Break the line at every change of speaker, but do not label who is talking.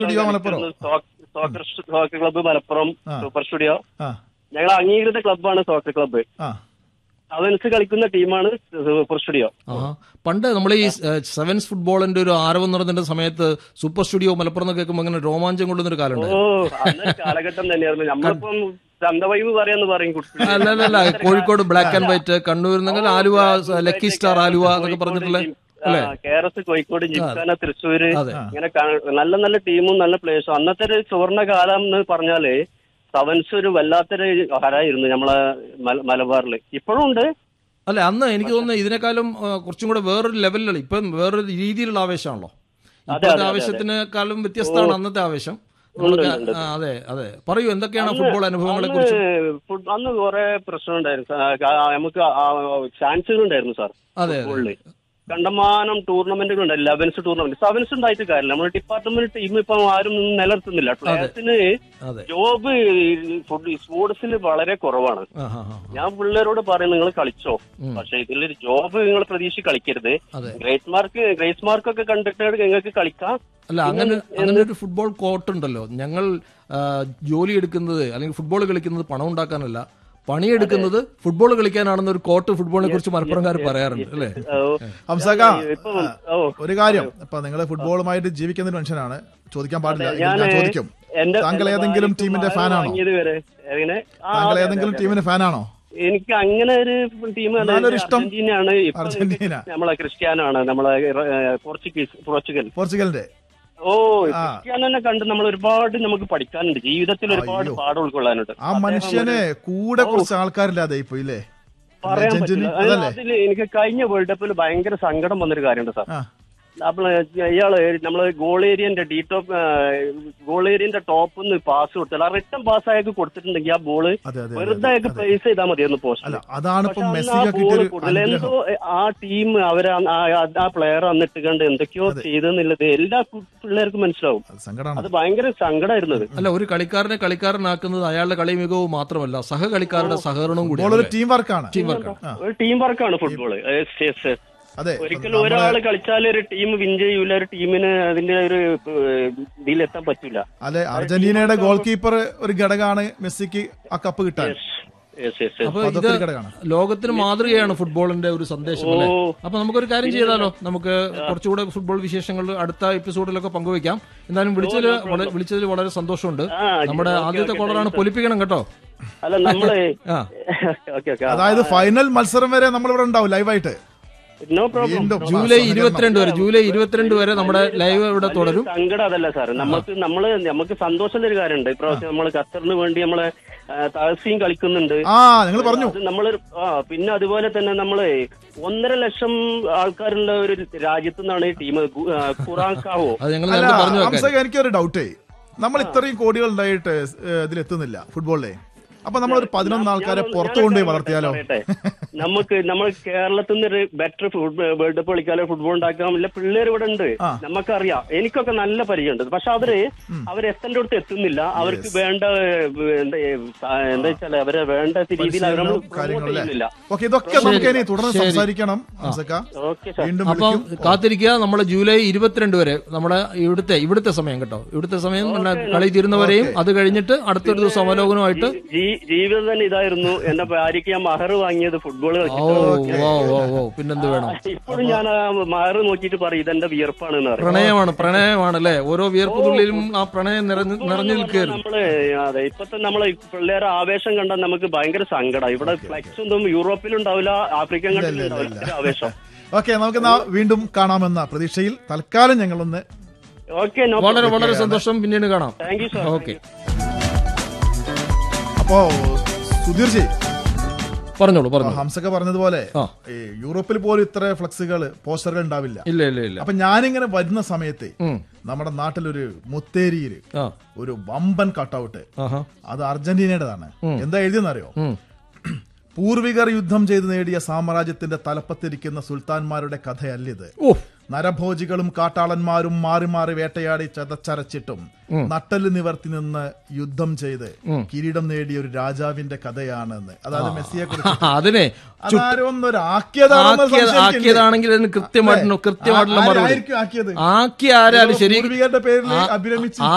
Studio Malappuram
soccer soccer club Malappuram
ആ.
Super studio
ആ
ഞങ്ങൾ അംഗീകൃത ക്ലബ്ബാണ് സോക്കർ ക്ലബ്ബ്
ആ
അവൻസ് കളിക്കുന്ന ടീമാണ് സൂപ്പർ സ്റ്റുഡിയോ
ആഹാ. പണ്ട് നമ്മൾ ഈ സെവൻസ് ഫുട്ബോളിന്റെ ഒരു ആരവം നടന്നതിന്റെ സമയത്ത് സൂപ്പർ സ്റ്റുഡിയോ മലപ്പുറം എന്ന് കേൾക്കുമ്പോൾ അങ്ങനെ രോമാഞ്ചം കൊള്ളുന്ന ഒരു കാലം
ഓ
ഉണ്ടായിരുന്നു
അന്നൊരു കാലഘട്ടം തന്നെയായിരുന്നു നമ്മളിപ്പം ചന്തവൈവ് പറയാന്ന് പറയും കുട്ടി
അല്ല അല്ല അല്ല Kozhikode black and white Kannur നിങ്ങൾ ആലുവ ലക്കി സ്റ്റാർ ആലുവ എന്നൊക്കെ പറഞ്ഞിട്ടുള്ള അല്ലേ
K R S Kozhikode Gymkhana Thrissur
അതെ.
ഇങ്ങനെ കാ- നല്ല നല്ല ടീമും നല്ല പ്ലേയേഴ്സും അന്നത്തെ ഒരു സുവർണ കാലം എന്ന് പറഞ്ഞാല് സെവൻസ് ഒരു വല്ലാത്തൊരു ഹരായിരുന്നു നമ്മളെ മല- മലബാറിൽ ഇപ്പോഴും ഉണ്ട്
അല്ല അന്ന് എനിക്ക് തോന്നുന്നു ഇതിനേക്കാളും ആ, കുറച്ചും കൂടെ വേറൊരു ലെവലിലാണ് ഇപ്പം വേറൊരു രീതിയിലുള്ള ആവേശമാണല്ലോ ഇപ്പോഴത്തെ ആവേശത്തിനേക്കാളും വ്യത്യസ്തമാണ് അന്നത്തെ ആവേശം നമ്മളൊക്കെ ആ, അതെ അതെ പറയൂ എന്തൊക്കെയാണ് ഫുട്ബോൾ അനുഭവങ്ങളെ
അന്ന്
കുറിച്ച്
ഫുട്- അന്ന് കുറെ പ്രശ്നം ഉണ്ടായിരുന്നു സാ- ആ, നമുക്ക് ചാൻസുകൾ ഉണ്ടായിരുന്നു സാർ
അതെ അതെ
ഫുട്ബോളില് കണ്ടമാനം ടൂർണമെന്റുകൾ ഉണ്ട് ലെവൻസ് ടൂർണമെന്റ് സെവൻസ് ഉണ്ടായിട്ട് കാര്യമില്ല നമ്മുടെ ഡിപ്പാർട്ട്മെന്റ് ടീം ഇപ്പൊ ആരും നിലനിർത്തുന്നില്ല പ്ലേയേഴ്സിന്
അതെ
ജോബ് ഫുഡ് സ്പോർട്സിൽ വളരെ കുറവാണ്
ആ ഹാ ഹാ
ഞാൻ പിള്ളേരോട് പറയും നിങ്ങൾ കളിച്ചോ പക്ഷെ ഇതിലൊരു ജോബ് നിങ്ങൾ പ്രതീക്ഷിച്ച് കളിക്കരുത്
അതെ.
ഗ്രേസ് മാർക്ക് ഗ്രേസ് മാർക്ക് ഒക്കെ കണ്ടിട്ട് നിങ്ങൾക്ക് കളിക്കാം
അല്ല അങ്ങനെ അങ്ങനെ ഒരു ഫുട്ബോൾ കോർട്ട് ഉണ്ടല്ലോ ഞങ്ങൾ ആ, ജോലി എടുക്കുന്നത് അല്ലെങ്കിൽ ഫുട്ബോൾ കളിക്കുന്നത് പണം ഉണ്ടാക്കാനല്ല പണിയെടുക്കുന്നത് ഫുട്ബോൾ കളിക്കാനാണെന്ന് ഒരു കോർട്ട് ഫുട്ബോളിനെ കുറിച്ച് മലപ്പുറംകാർ പറയാറുണ്ട് അല്ലേ
ഓ,
ഹംസക
ഇപ്പം ഓ
ഒരു കാര്യം ഇപ്പൊ നിങ്ങൾ ഫുട്ബോളുമായിട്ട് ജീവിക്കുന്ന ഒരു മനുഷ്യനാണ് ചോദിക്കാൻ പാടില്ല എങ്കിലും
ഞാന്
ഞാൻ ചോദിക്കും
എന്റെ
താങ്കൾ
എന്റെ
ഏതെങ്കിലും
ഭാര്യയ്ക്ക്
ടീമിന്റെ
മകൻ
ഫാനാണോ
വാങ്ങിയത് വരെ എങ്ങനെ ആ,
താങ്കൾ
അതെ,
ഏതെങ്കിലും
അതെ, അതെ.
ടീമിന്റെ ഫാനാണോ
എനിക്ക് അങ്ങനെ ഒരു ടീം
എന്നാലൊരു ഇഷ്ടം?
അർജന്റീനയാണ് ഇപ്പൊ
അർജന്റീന.
നമ്മളെ ക്രിസ്ത്യാനോ ആണ് നമ്മളെ ഏഹ്, പോർച്ചുഗീസ് പോർച്ചുഗൽ
പോർച്ചുഗലിന്റെ
ഓ ക്രിസ്ത്യാനോനെ കണ്ട് നമ്മൾ ഒരുപാട് നമുക്ക് പഠിക്കാനുണ്ട് ജീവിതത്തിൽ ഒരുപാട്
അയ്യോ.
പാഠം ഉൾക്കൊള്ളാനുണ്ട്
ആ മനുഷ്യനെ കൂടെ കുറച്ച് ആൾക്കാരില്ലാതെ ഇപ്പൊ ഇല്ലേ
പറയാൻ
ലെജൻഡിന്
പറ്റില്ല
അതല്ലേ
അതിൽ എനിക്ക് കഴിഞ്ഞ വേൾഡ് കപ്പിൽ ഭയങ്കര സങ്കടം വന്നൊരു കാര്യമുണ്ട് സാർ
ആ
നമ്മള് ഇയാള് നമ്മള് ഗോൾ ഏരിയന്റെ ഡി ടോപ്പ് ഗോൾ ഏരിയന്റെ ടോപ്പ് നിന്ന് പാസ് കൊടുത്താൽ ആ റിട്ടേൺ പാസ് അയാൾക്ക് കൊടുത്തിട്ടുണ്ടെങ്കിൽ ആ ബോള്
അതെ അതെ
വെറുതെ അയാൾക്ക് പ്ലേസ് ചെയ്താൽ മതിയായിരുന്നു പോസ്റ്റ്
അല്ല അതാണ് ഇപ്പൊ
പക്ഷെ അന്ന് ആ
മെസ്സിക്ക്
ബോള്
കിട്ടിയൊരു
കൂടുതൽ എന്തോ
അനുഗ്രഹം
ആ ടീം അവരെ ആ- ആ- ആ പ്ലെയർ വന്നിട്ട് കണ്ട് എന്തൊക്കെയോ ചെയ്തെന്നുള്ളത് എല്ലാ കു- പിള്ളേർക്കും മനസ്സിലാവും
അത് സങ്കടമാണ്
അത് ഭയങ്കര സങ്കടമായിരുന്നത്
അല്ല ഒരു കളിക്കാരനെ കളിക്കാരനാക്കുന്നത് അയാളുടെ കളി മികവ് മാത്രമല്ല സഹകളിക്കാരുടെ സഹകരണവും
ഫുട്ബോൾ
കൂടി
ഒരു ടീം വർക്കാണ്
ടീം വർക്കാണ്
ആ.
ഒരു ടീം വർക്കാണ് ഫുട്ബോള്
അതെ
ഒരിക്കലും ഒരാൾ കളിച്ചാൽ ഒരു ടീം വിൻ ചെയ്യൂല ഒരു ടീമിന് അതിന്റെ ഒരു ഏഹ്, ഇതിലെത്താൻ പറ്റൂല
അല്ലെ അർജന്റീനയുടെ ഗോൾ കീപ്പർ ഒരു ഘടകമാണ് മെസ്സിക്ക് ആ കപ്പ് കിട്ടാൻ
Yes, yes, yes.
അപ്പൊ
അതൊക്കെ ഒരു
ഇത്
ഘടകമാണ്
ലോകത്തിന് മാതൃകയാണ് ഫുട്ബോളിന്റെ ഒരു സന്ദേശം അല്ലേ
ഓ.
അപ്പൊ നമുക്കൊരു കാര്യം ചെയ്താലോ നമുക്ക് കുറച്ചുകൂടെ ഫുട്ബോൾ വിശേഷങ്ങൾ അടുത്ത എപ്പിസോഡിലൊക്കെ പങ്കുവയ്ക്കാം എന്തായാലും വിളിച്ചതിൽ വള- വിളിച്ചതിൽ വളരെ സന്തോഷമുണ്ട്
ആ,
നമ്മുടെ
ഓക്കേ,
ആദ്യത്തെ
ഓക്കേ,
കോളറാണ് പൊലിപ്പിക്കണം കേട്ടോ
അല്ല നമ്മള്
ആ.
ഓക്കെ ഓക്കെ
അതായത് ഫൈനൽ മത്സരം വരെ നമ്മൾ ഇവിടെ ഉണ്ടാവും ലൈവായിട്ട്
നോ പ്രോബ്ലം
വീണ്ടും
ജൂലൈ ഇരുപത്തിരണ്ട് വരെ ജൂലൈ ഇരുപത്തിരണ്ട് വരെ നമ്മുടെ ലൈവ് ഇവിടെ തുടരും
സങ്കടം അതല്ല സാർ നമുക്ക് നമ്മള് നമുക്ക് സന്തോഷം ഒരു കാര്യമുണ്ട് ഇപ്രാവശ്യം നമ്മള് ഖത്തറിന് വേണ്ടി നമ്മള് തഹസീം കളിക്കുന്നുണ്ട്
ആ നിങ്ങൾ പറഞ്ഞു
അത് നമ്മള് ആ പിന്നെ അതുപോലെ തന്നെ നമ്മള് ഒന്നര ലക്ഷം ആൾക്കാരുള്ള ഒരു രാജ്യത്തു നിന്നാണ് ഈ ടീം ഖുറാൻകാവോ
അത് ഞങ്ങൾ
അല്ല
നേരത്തെ പറഞ്ഞു വെക്കാൻ
ഹംസക എനിക്കൊരു ഡൗട്ടേ നമ്മൾ ഇത്രയും കോടികൾ ഉണ്ടായിട്ട് ഇതിലെത്തുന്നില്ല ഫുട്ബോളിലെ അപ്പൊ നമ്മൾ ഒരു പതിനൊന്ന് ആൾക്കാരെ പുറത്തു കൊണ്ടുപോയി വളർത്തിയാലോ
പറയട്ടെ. നമുക്ക് നമ്മൾ കേരളത്തിൽ നിന്ന് ഒരു ബെറ്റർ വേൾഡ് കപ്പ് കളിക്കാലോ ഫുട്ബോൾ ഉണ്ടാക്കാം ഇല്ല പിള്ളേർ ഇവിടെ ഉണ്ട്
ആ.
നമുക്കറിയാം എനിക്കൊക്കെ നല്ല പരിചയമുണ്ട് പക്ഷെ അവര് അവർ എത്തേണ്ട അടുത്ത് എത്തുന്നില്ല അവർക്ക് വേണ്ട ഏഹ്, എന്താ ഏഹ്, എന്താ വെച്ചാല് അവരെ വേണ്ട രീതിയിൽ അവർ നമ്മൾ പ്രൊമോട്ട്
കാര്യങ്ങളല്ലേ
ചെയ്യുന്നില്ല
ഓക്കെ ഇതൊക്കെ നമുക്ക് ഇനി തുടർന്ന് സംസാരിക്കണം ഹംസക്ക
ഓക്കെ സാർ
വീണ്ടും
അപ്പം
വിളിക്കും
കാത്തിരിക്കുക നമ്മുടെ ജൂലൈ ഇരുപത്തിരണ്ട് വരെ നമ്മുടെ ഇവിടുത്തെ ഇവിടുത്തെ സമയം കേട്ടോ ഇവിടുത്തെ സമയം പിന്നെ കളി തീരുന്നവരെയും അത് കഴിഞ്ഞിട്ട് അടുത്തൊരു ദിവസം അവലോകനമായിട്ട്
ജീ- ജീവിതം തന്നെ ഇതായിരുന്നു എന്റെ ഭാര്യയ്ക്ക് ഞാൻ മഹർ വാങ്ങിയത് ഫുട്ബോൾ
ഓ
കളിച്ചിട്ട്
ഓ ഓ ഓ പിന്നെന്ത് വേണം
ഇപ്പോഴും ഞാൻ ആ മഹർ നോക്കിയിട്ട് പറയും ഇതെന്റെ വിയർപ്പാണ് എന്ന് പറയും
പ്രണയമാണ് പ്രണയമാണ് അല്ലേ ഓരോ വിയർപ്പ് തുള്ളിലും ആ പ്രണയം നിറഞ്ഞു നിറഞ്ഞു നിൽക്കുകയായിരുന്നു
നമ്മള് അതെ ഇപ്പത്തെ നമ്മളെ പിള്ളേരെ ആവേശം കണ്ടാൽ നമുക്ക് ഭയങ്കര സങ്കടം ഇവിടെ ഫ്ലെക്സ് ഒന്നും യൂറോപ്പിലുണ്ടാവില്ല ആഫ്രിക്കൻ കൺട്രിയിലുണ്ടാവില്ല ഇത്ര ആവേശം
ഓക്കെ നമുക്ക് നാ വീണ്ടും കാണാമെന്ന പ്രതീക്ഷയിൽ തൽക്കാലം ഞങ്ങളൊന്ന്
ഓക്കെ നോ
വളരെ വളരെ സന്തോഷം പിന്നീട് കാണാം
താങ്ക് യു സാർ
ഓക്കെ
അപ്പോ സുധീർജി
പറഞ്ഞോളൂ പറഞ്ഞു
ഹംസക്ക പറഞ്ഞതുപോലെ
ആ.
ഈ യൂറോപ്പിൽ പോലും ഇത്ര ഫ്ലക്സുകൾ പോസ്റ്ററുകൾ ഉണ്ടാവില്ല
ഇല്ല ഇല്ല ഇല്ല
അപ്പൊ ഞാനിങ്ങനെ വരുന്ന സമയത്ത്
ഉം.
നമ്മുടെ നാട്ടിലൊരു മുത്തേരിയില്
ആ
ഒരു വമ്പൻ കട്ടൗട്ട്
ആഹാ
അത് അർജന്റീനയുടേതാണ് എന്താ എഴുതിയെന്നറിയോ
ഉം.
പൂർവികർ യുദ്ധം ചെയ്ത് നേടിയ സാമ്രാജ്യത്തിന്റെ തലപ്പത്തിരിക്കുന്ന സുൽത്താൻമാരുടെ കഥയല്ലിത്
ഓ
നരഭോജികളും കാട്ടാളന്മാരും മാറി മാറി വേട്ടയാടി ചതച്ചരച്ചിട്ടും നട്ടല് നിവർത്തി നിന്ന് യുദ്ധം ചെയ്ത് കിരീടം നേടിയ ഒരു രാജാവിന്റെ കഥയാണെന്ന് അതായത് മെസ്സിയെ കുറിച്ച്
അതിനെ
അതാരൊന്നൊരു ആക്കിയതാണെന്ന്
ആക്കിയത്
സംശയിക്കുന്നുണ്ട്.
ആക്കിയതാണെങ്കിൽ അതിന് കൃത്യമായിട്ട്
അല്ലേ?
കൃത്യമായിട്ടുള്ള
ആ-
മറുപടി
ആരായിരിക്കും ആക്കിയത്
ആക്കിയ ആരാലും ശരി
പൂർവികരുടെ പേരിൽ അഭിരമിച്ച്